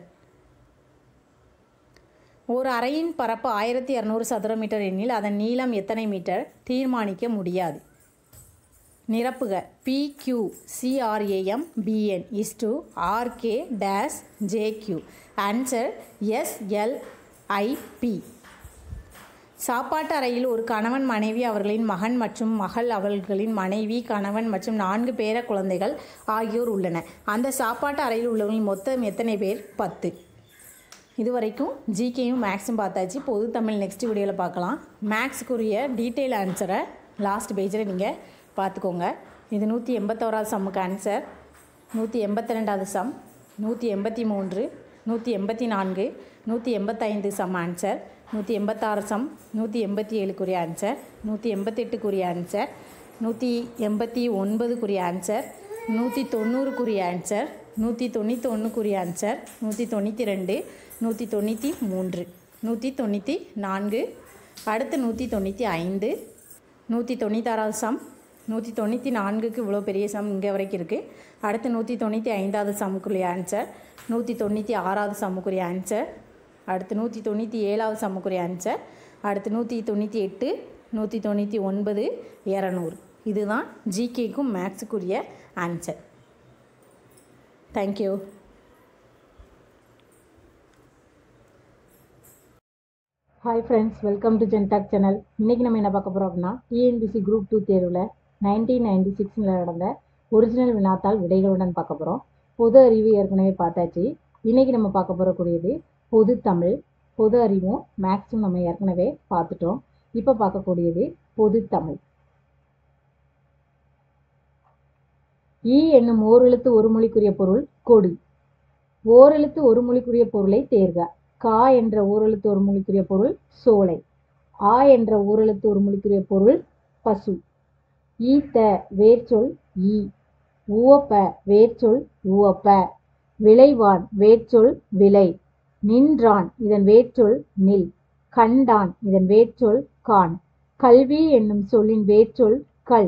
ஒரு அறையின் பரப்பு ஆயிரத்தி இரநூறு சதுர மீட்டர் எனில் அதன் நீளம் எத்தனை மீட்டர் தீர்மானிக்க முடியாது நிரப்புக P Q CRAM BN is to RK days JQ answer SLIP சாப்பாட்டு அறையில் ஒரு கணவன் மனைவி அவர்களின் மகன் மற்றும் மகள் அவர்களின் மனைவி கணவன் மற்றும் நான்கு பேர குழந்தைகள் ஆகியோர் உள்ளன அந்த சாப்பாட்டு அறையில் உள்ளவர்களின் மொத்தம் எத்தனை பேர் பத்து இது வரைக்கும் ஜிகேயும் மேக்ஸும் பார்த்தாச்சு பொது தமிழ் நெக்ஸ்ட் வீடியோவில் பார்க்கலாம் மேக்ஸுக்குரிய டீட்டெயில் ஆன்சரை லாஸ்ட் பேஜில் நீங்கள் பார்த்துக்கோங்க இது நூற்றி எண்பத்தோராவது சம்முக்கு ஆன்சர் நூற்றி எண்பத்தி ரெண்டாவது சம் நூற்றி எண்பத்தி மூன்று நூற்றி எண்பத்தி நான்கு நூற்றி எண்பத்தைந்து சம் ஆன்சர் நூற்றி எண்பத்தாறு சம் நூற்றி எண்பத்தி ஏழுக்குரிய ஆன்சர் நூற்றி எண்பத்தெட்டுக்குரிய ஆன்சர் நூற்றி எண்பத்தி ஒன்பதுக்குரிய ஆன்சர் நூற்றி தொண்ணூறுக்குரிய ஆன்சர் நூற்றி தொண்ணூற்றி ஒன்றுக்குரிய ஆன்சர் நூற்றி தொண்ணூற்றி ரெண்டு நூற்றி தொண்ணூற்றி மூன்று நூற்றி தொண்ணூற்றி நான்கு அடுத்து நூற்றி தொண்ணூற்றி ஐந்து நூற்றி தொண்ணூத்தாறாவது சம் நூற்றி தொண்ணூற்றி நான்குக்கு இவ்வளோ பெரிய சம் இங்கே வரைக்கும் இருக்குது அடுத்து நூற்றி தொண்ணூற்றி ஐந்தாவது சம்முக்குரிய ஆன்சர் நூற்றி தொண்ணூற்றி ஆறாவது சம்முக்குரிய ஆன்சர் அடுத்து நூற்றி தொண்ணூற்றி ஏழாவது சம்முக்குரிய ஆன்சர் அடுத்து நூற்றி தொண்ணூற்றி எட்டு நூற்றி தொண்ணூற்றி ஒன்பது இரநூறு இதுதான் ஜிகேக்கும் மேக்ஸுக்குரிய answer thank you hi friends welcome to ஜென்டாக் சேனல் இன்றைக்கி நம்ம என்ன பார்க்க போகிறோம் அப்படின்னா டிஎன்பிசி குரூப் டூ தேர்வில் நைன்டீன் நைன்டி சிக்ஸில் நடந்த ஒரிஜினல் வினாத்தாள் விடைகளுடன் பார்க்க போகிறோம் பொது அறிவு ஏற்கனவே பார்த்தாச்சு இன்றைக்கி நம்ம பார்க்க போகக்கூடியது பொது தமிழ் பொது அறிவும் மேக்ஸும் நம்ம ஏற்கனவே பார்த்துட்டோம் இப்போ பார்க்கக்கூடியது பொது தமிழ் ஈ என்னும் ஓரெழுத்து ஒரு மொழிக்குரிய பொருள் கொடி ஓரெழுத்து ஒரு மொழிக்குரிய பொருளை தேர்க கா என்ற ஓரெழுத்து ஒரு மொழிக்குரிய பொருள் சோலை ஆ என்ற ஓரெழுத்து ஒரு மொழிக்குரிய பொருள் பசு ஈத்த வேர்ச்சொல் ஈ உவப்ப வேர்ச்சொல் உவப்ப விளைவான் வேர்ச்சொல் விளை நின்றான் இதன் வேர்ச்சொல் நில் கண்டான் இதன் வேர்ச்சொல் கான் கல்வி என்னும் சொல்லின் வேர்ச்சொல் கல்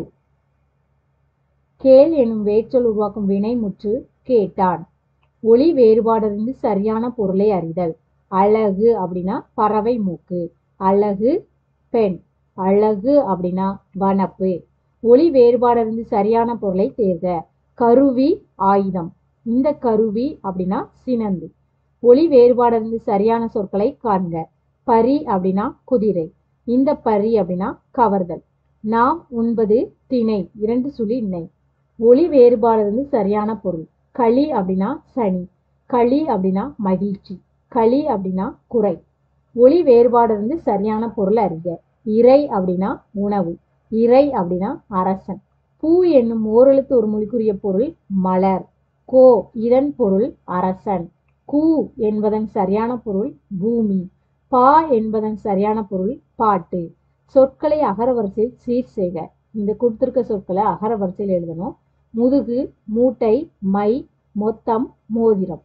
கேள் எனும் வேர்ச்சொல் உருவாக்கும் வினைமுற்று கேட்டான் ஒளி வேறுபாடறிந்து சரியான பொருளை அறிதல் அழகு அப்படின்னா பறவை மூக்கு அழகு பெண் அழகு அப்படின்னா வனப்பு ஒளி வேறுபாடறிந்து சரியான பொருளை தேர்க கருவி ஆயுதம் இந்த கருவி அப்படின்னா சினந்து ஒளி வேறுபாடறிந்து சரியான சொற்களை காண்க பரி அப்படின்னா குதிரை இந்த பரி அப்படின்னா கவர்தல் நாம் உண்பது திணை இரண்டு சுழி இணை ஒளி வேறுபாடிலிருந்து சரியான பொருள் களி அப்படின்னா சனி களி அப்படின்னா மகிழ்ச்சி களி அப்படின்னா குறை ஒளி வேறுபாடு இருந்து சரியான பொருள் அறிக இறை அப்படின்னா உணவு இறை அப்படின்னா அரசன் பூ என்னும் ஓரெழுத்து ஒரு மொழிக்குரிய பொருள் மலர் கோ இதன் பொருள் அரசன் கூ என்பதன் சரியான பொருள் பூமி பா என்பதன் சரியான பொருள் பாட்டு சொற்களை அகரவரிசையில் சீர் செய்க இந்த கொடுத்திருக்க சொற்களை அகரவரிசையில் எழுதணும் முதுகு மூட்டை மை மொத்தம் மோதிரம்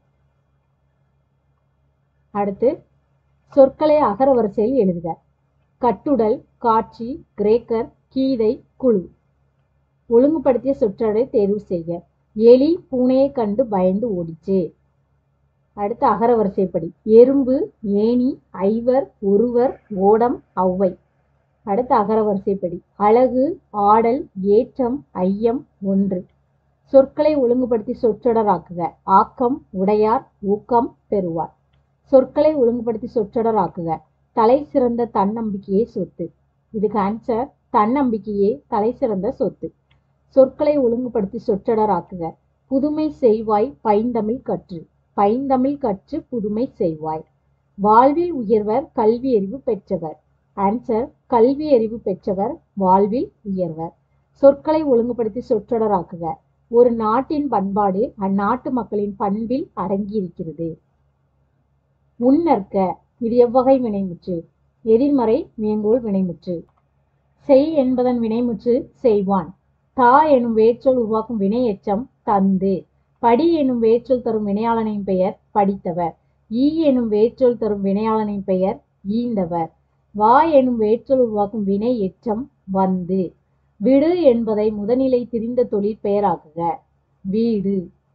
அடுத்து சொற்களை அகரவரிசையில் எழுதுக கட்டுடல் காட்சி கிரேக்கர் கீதை குழு ஒழுங்குபடுத்திய சொற்றொடரை தேர்வு செய்க எலி பூனையை கண்டு பயந்து ஓடிச்சு அடுத்து அகரவரிசைப்படி எறும்பு ஏணி ஐவர் ஒருவர் ஓடம் ஔவை அடுத்து அகரவரிசைப்படி அழகு ஆடல் ஏற்றம் ஐயம் ஒன்று சொற்களை ஒழுங்குபடுத்தி சொற்றொடராக்குக ஆக்கம் உடையார் ஊக்கம் பெறுவார் சொற்களை ஒழுங்குபடுத்தி சொற்றொடராக்குக தலை சிறந்த தன்னம்பிக்கையே சொத்து இதுக்கு ஆன்சர் தன்னம்பிக்கையே தலை சிறந்த சொத்து சொற்களை ஒழுங்குபடுத்தி சொற்றொடராக்குக புதுமை செய்வாய் பைந்தமிழ் கற்று பைந்தமிழ் கற்று புதுமை செய்வாய் வாழ்வில் உயர்வர் கல்வி அறிவு பெற்றவர் ஆன்சர் கல்வி அறிவு பெற்றவர் வாழ்வில் உயர்வர் சொற்களை ஒழுங்குபடுத்தி சொற்றொடராக்குக ஒரு நாட்டின் பண்பாடு அந்நாட்டு மக்களின் பண்பில் அடங்கியிருக்கிறது உன்னற்க இது எவ்வகை வினைமுற்று எதிர்மறை மேங்கோல் வினைமுற்று செய் என்பதன் வினைமுற்று செய்வான் தா எனும் வேர்ச்சொல் உருவாக்கும் வினை எச்சம் தந்து படி எனும் வேர்ச்சொல் தரும் வினையாளனின் பெயர் படித்தவர் ஈ எனும் வேர்ச்சொல் தரும் வினையாளனின் பெயர் ஈந்தவர் வா எனும் வேர்ச்சொல் உருவாக்கும் வினை எச்சம் வந்து விடு என்பதை முதநிலை திரிந்த தொழிற்பெயராக்குக வீடு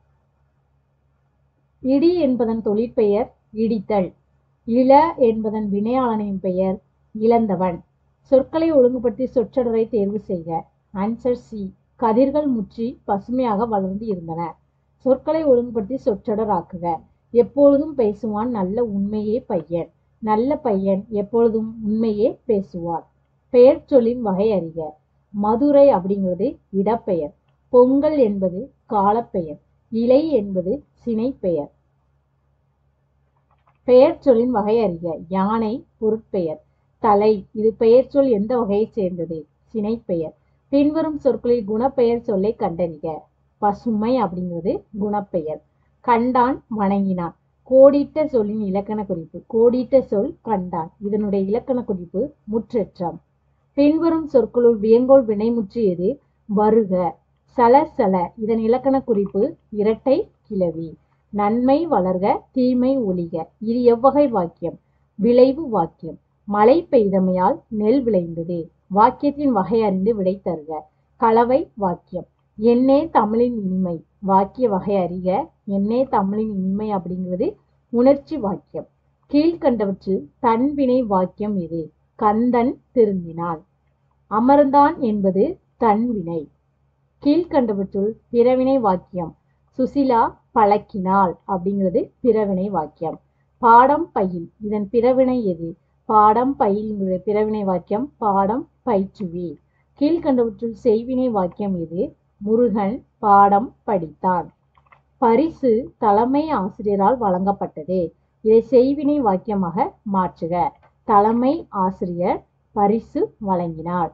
இடி என்பதன் தொழிற்பெயர் இடித்தல் இள என்பதன் வினையாளனின் பெயர் இழந்தவன் சொற்களை ஒழுங்குபடுத்தி சொற்றொடரை தேர்வு செய்க ஆன்சர் சி கதிர்கள் முற்றி பசுமையாக வளர்ந்து இருந்தன சொற்களை ஒழுங்குபடுத்தி சொற்றொடராக்குக எப்பொழுதும் பேசுவான் நல்ல உண்மையே பையன் நல்ல பையன் எப்பொழுதும் உண்மையே பேசுவான் பெயர் சொல்லின் வகை அறிக மதுரை அப்படிங்கிறது இடப்பெயர் பொங்கல் என்பது காலப்பெயர் இலை என்பது சினைப்பெயர் பெயர் சொல்லின் வகை அறிக யானை பொருட்பெயர் தலை இது பெயர் சொல் எந்த வகையைச் சேர்ந்தது சினைப்பெயர் பின்வரும் சொற்களில் குணப்பெயர் சொல்லை கண்டறிக பசுமை அப்படிங்கிறது குணப்பெயர் கண்டான் வணங்கினான் கோடிட்ட சொல்லின் இலக்கண குறிப்பு கோடிட்ட சொல் கண்டான் இதனுடைய இலக்கண குறிப்பு முற்றற்றம் பின்வரும் சொற்களுள் வியங்கோல் வினைமுற்று எது வருக சல சல இதன் இலக்கண குறிப்பு இரட்டை கிளவி நன்மை வளர்க தீமை ஒழிக இது எவ்வகை வாக்கியம் விளைவு வாக்கியம் மழை பெய்தமையால் நெல் விளைந்தது வாக்கியத்தின் வகை அறிந்து விடை தருக கலவை வாக்கியம் என்னே தமிழின் இனிமை வாக்கிய வகை அறிக என்னே தமிழின் இனிமை அப்படிங்கிறது உணர்ச்சி வாக்கியம் கீழ்கண்டவற்றில் தன்வினை வாக்கியம் எது கந்தன் திருந்தினான் அமர்ந்தான் என்பது தன்வினை கீழ்கண்டவற்றுள் பிறவினை வாக்கியம் சுசிலா பழக்கினாள் அப்படிங்கிறது பிறவினை வாக்கியம் பாடம் பயில் இதன் பிறவினை எது பாடம் பயில்ங்கிற பிறவினை வாக்கியம் பாடம் பயிற்றுவி கீழ்கண்டவற்றுள் செய்வினை வாக்கியம் எது முருகன் பாடம் படித்தான் பரிசு தலைமை ஆசிரியரால் வழங்கப்பட்டது இதை செய்வினை வாக்கியமாக மாற்றுக தலைமை ஆசிரியர் பரிசு வழங்கினார்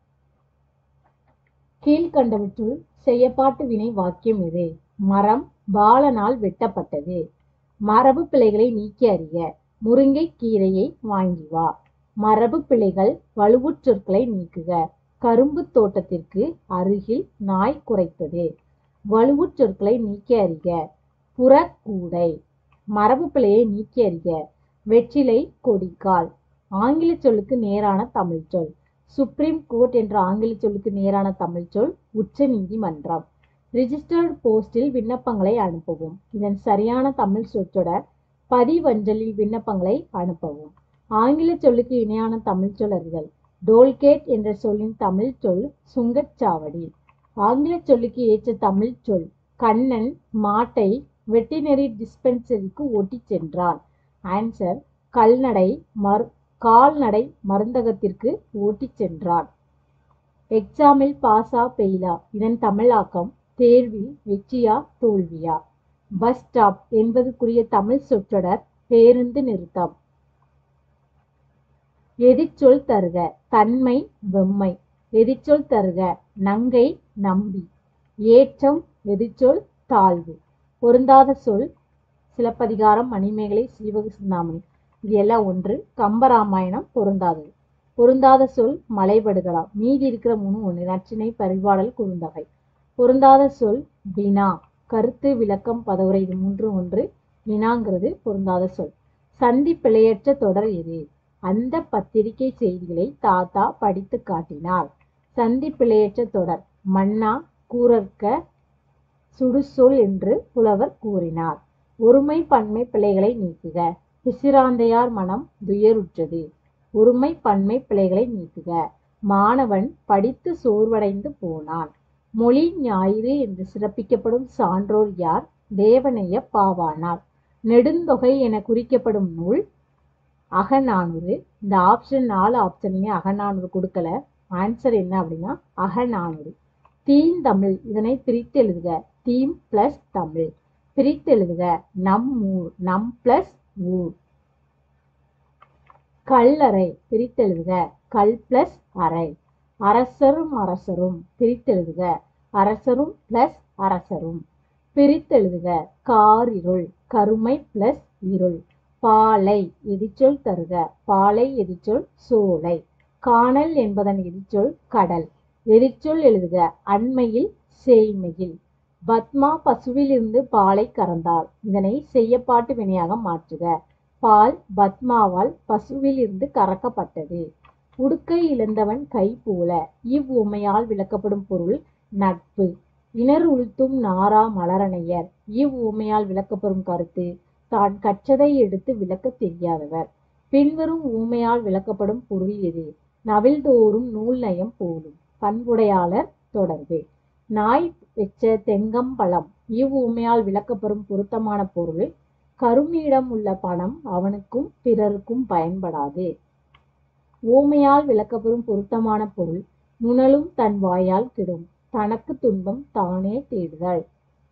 கீழ்கண்டவற்றுள் செய்யப்பாட்டு வினை வாக்கியம் எது மரம் பாலனால் வெட்டப்பட்டது மரபு பிழைகளை நீக்கி அறிக முருங்கை கீரையை வாங்கி வா மரபு பிழைகள் வலுவுச் சொற்களை நீக்குக கரும்பு தோட்டத்திற்கு அருகில் நாய் குறைத்தது வலுவுச் சொற்களை நீக்கி அறிக புறக்கூடை மரபு பிழையை நீக்கி அறிக வெற்றிலை கொடிக்கால் ஆங்கில சொல்லுக்கு நேரான தமிழ் சொல் சுப்ரீம் கோர்ட் என்ற ஆங்கில சொல்லுக்கு நேரான தமிழ் சொல் உச்ச நீதிமன்றம் ரிஜிஸ்டர்டு போஸ்டில் விண்ணப்பங்களை அனுப்பவும் இதன் சரியான தமிழ் சொற்றொடர் பதிவஞ்சலில் விண்ணப்பங்களை அனுப்பவும் ஆங்கில சொல்லுக்கு இணையான தமிழ் சொல் அறிதல் டோல்கேட் என்ற சொல்லின் தமிழ் சொல் சுங்கச்சாவடி ஆங்கில சொல்லுக்கு ஏற்ற தமிழ் சொல் கண்ணன் மாட்டை வெட்டினரி டிஸ்பென்சரிக்கு ஓட்டிச் சென்றான் ஆன்சர் கல்நடை மர் கால்நடை மருந்தகத்திற்கு ஓட்டிச் சென்றான் எக்ஸாமில் பாஸா பெயிலா இதன் தமிழாக்கம் தேர்வில் வெற்றியா தோல்வியா பஸ் ஸ்டாப் என்பதற்குரிய தமிழ் சொற்றொடர் பேருந்து நிறுத்தம் எதிர்ச்சொல் தருக தன்மை வெம்மை எதிர்ச்சொல் தருக நங்கை நம்பி ஏற்றம் எதிர்ச்சொல் தாழ்வு பொருந்தாத சொல் சிலப்பதிகாரம் மணிமேகலை சீவக சிந்தாமணி இது எல்லாம் ஒன்று கம்பராமாயணம் பொருந்தாதது பொருந்தாத சொல் மலைபடுகலாம் மீதி இருக்கிற மூணு ஒன்று நச்சினை பரிபாடல் குறுந்தகை பொருந்தாத சொல் வினா கருத்து விளக்கம் பதவுரை இது மூன்று ஒன்று வினாங்கிறது பொருந்தாத சொல் சந்தி பிழையற்ற தொடர் எது அந்த பத்திரிகை செய்திகளை தாத்தா படித்து காட்டினார் சந்தி பிழையற்ற தொடர் மன்னா கூறற்க சுடுசொல் என்று புலவர் கூறினார் ஒருமை பன்மை பிழைகளை நீக்குக பிசிராந்தையார் மனம் துயருற்றது ஒருமை பன்மை பிழைகளை நீக்குக மாணவன் படித்து சோர்வடைந்து போனான் மொழி ஞாயிறு என்று சிறப்பிக்கப்படும் சான்றோர் யார் தேவனைய பாவானார் நெடுந்தொகை என குறிக்கப்படும் நூல் அகநானூறு இந்த ஆப்ஷன் நாலு ஆப்ஷன்லையும் அகநானூறு கொடுக்கல ஆன்சர் என்ன அப்படின்னா அகநானூறு தீந்தமிழ் இதனை பிரித்து எழுதுக தீம் பிளஸ் தமிழ் பிரித்து எழுதுக நம் ஊர் நம் பிளஸ் ஊர் கல்லறை பிரித்தெழுதுக கல் பிளஸ் அறை அரசரும் அரசரும் பிரித்தெழுதுக அரசரும் பிளஸ் அரசரும் பிரித்தெழுதுக காரிருள் கருமை பிளஸ் இருள் பாலை எதிர்ச்சொல் தருக பாலை எதிர்ச்சொல் சோலை காணல் என்பதன் எதிர்ச்சொல் கடல் எதிர்ச்சொல் எழுதுக அண்மையில் சேய்மையில் பத்மா பசுவிலிருந்து பாலை கறந்தாள் இதனை செய்யப்பாட்டு வினையாக மாற்றுக பால் பத்மாவால் பசுவில் இருந்து கறக்கப்பட்டது உடுக்கை இழந்தவன் கை போல இவ்வுமையால் விளக்கப்படும் பொருள் நட்பு இணர் உளுத்தும் நாரா மலரணையர் இவ்வுமையால் விளக்கப்படும் கருத்து தான் கற்றதை எடுத்து விளக்க தெரியாதவர் பின்வரும் ஊமையால் விளக்கப்படும் பொருள் எது நவில்தோறும் நூல் நயம் போலும் பண்புடையாளர் தொடர்பு நாய் வெச்ச தெங்கம்பழம் இவ்வுமையால் விளக்கப்படும் பொருத்தமான பொருள் கருமியிடம் உள்ள பணம் அவனுக்கும் பிறருக்கும் பயன்படாது ஊமையால் விளக்கப்படும் பொருத்தமான பொருள் நுணலும் தன் வாயால் கெடும் தனக்கு துன்பம் தானே தேடுதல்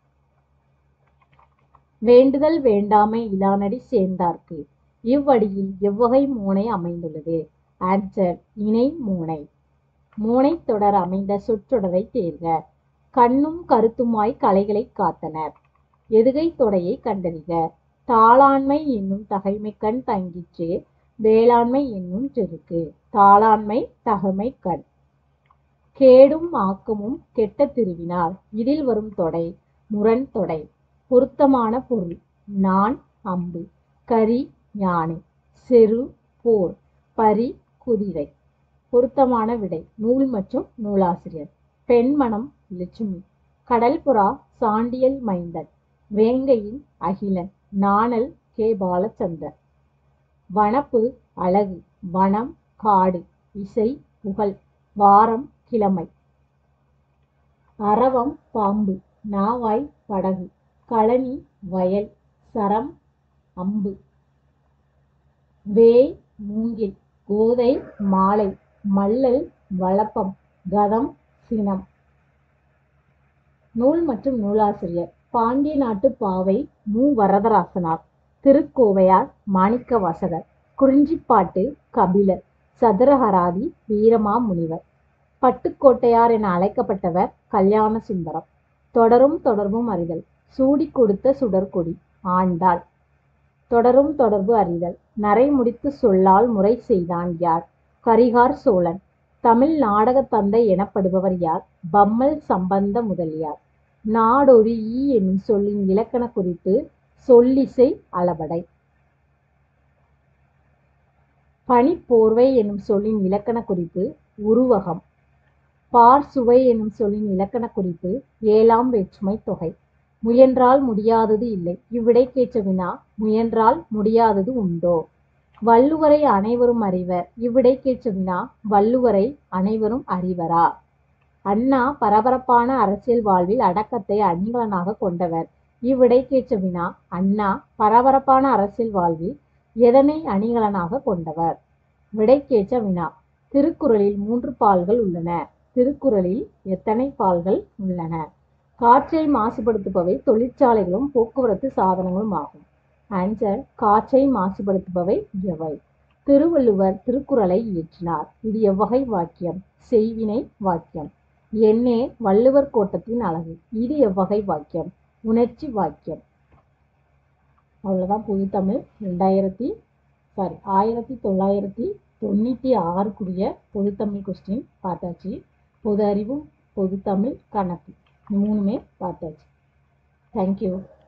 வேண்டுதல் வேண்டாமை இலானடி சேர்ந்தார்க்கு இவ்வடியில் எவ்வகை மோனை அமைந்துள்ளது ஆன்சர் இணை மோனை மோனை தொடர் அமைந்த சொற்றொடரை தேர்க கண்ணும் கருத்துமாய் கலைகளை காத்தனர் எதுகை தொடையை கண்டறிக தாளாண்மை என்னும் தகைமை கண் தங்கிற்று வேளாண்மை என்னும் செருக்கு தாளாண்மை தகமை கண் கேடும் ஆக்கமும் கெட்ட திருவினார் இதில் வரும் தொடை முரண் தொடை பொருத்தமான பொருள் நான் அம்பு கரி யானை செரு போர் பரி குதிரை பொருத்தமான விடை நூல் மற்றும் நூலாசிரியர் பெண்மணம் லட்சுமி கடல்புறா சாண்டியல் மைந்தன் வேங்கையின் அகிலன் நாணல் கே பாலச்சந்தர் வனப்பு அழகு வனம் காடு இசை புகழ் வாரம் கிழமை அரவம் பாம்பு நாவாய் படகு களனி வயல் சரம் அம்பு வேய் மூங்கில் கோதை மாலை மல்லல் வளப்பம் கதம் சினம் நூல் மற்றும் நூலாசிரியர் பாண்டிய நாட்டு பாவை மு வரதராசனார் திருக்கோவையார் மாணிக்க வாசகர் குறிஞ்சிப்பாட்டு கபிலர் சதுரஹராதி வீரமா முனிவர் பட்டுக்கோட்டையார் என அழைக்கப்பட்டவர் கல்யாண சுந்தரம் தொடரும் தொடர்பும் அறிதல் சூடி கொடுத்த சுடர்கொடி ஆண்டாள் தொடரும் தொடர்பு அறிதல் நரை முடித்து சொல்லால் முறை செய்தான் யார் கரிகார் சோழன் தமிழ் நாடகத் தந்தை எனப்படுபவர் யார் பம்மல் சம்பந்த முதலியார் நாடொரு ஈ என்னும் சொல்லின் இலக்கண குறிப்பு சொல்லிசை அளபடை பனிப்போர்வை என்னும் சொல்லின் இலக்கண குறிப்பு உருவகம் பார் சுவை என்னும் சொல்லின் இலக்கண குறிப்பு ஏழாம் வேற்றுமை தொகை முயன்றால் முடியாதது இல்லை இவ்விடைக்கேற்ற வினா முயன்றால் முடியாதது உண்டோ வள்ளுவரை அனைவரும் அறிவர் இவ்விடைக்கேற்ற வினா வள்ளுவரை அனைவரும் அறிவரா அண்ணா பரபரப்பான அரசியல் வாழ்வில் அடக்கத்தை அணிகலனாக கொண்டவர் இவ்விடைக்கேற்ற வினா அண்ணா பரபரப்பான அரசியல் வாழ்வில் எதனை அணிகலனாக கொண்டவர் விடைக்கேற்ற வினா திருக்குறளில் மூன்று பால்கள் உள்ளன திருக்குறளில் எத்தனை பால்கள் உள்ளன காற்றை மாசுபடுத்துபவை தொழிற்சாலைகளும் போக்குவரத்து சாதனங்களும் ஆகும் ஆன்சர் காற்றை மாசுபடுத்துபவை எவை திருவள்ளுவர் திருக்குறளை இயற்றினார் இது எவ்வகை வாக்கியம் செய்வினை வாக்கியம் எண்ணே வள்ளுவர் கோட்டத்தின் அழகு இது எவ்வகை வாக்கியம் உணர்ச்சி வாக்கியம் அவ்வளோதான் பொதுத்தமிழ் ரெண்டாயிரத்தி சாரி ஆயிரத்தி தொள்ளாயிரத்தி தொண்ணூற்றி ஆறுக்குரிய பொதுத்தமிழ் கொஸ்டின் பார்த்தாச்சு பொது அறிவும் பொதுத்தமிழ் கணக்கு மூணுமே பார்த்தாச்சு தேங்க்யூ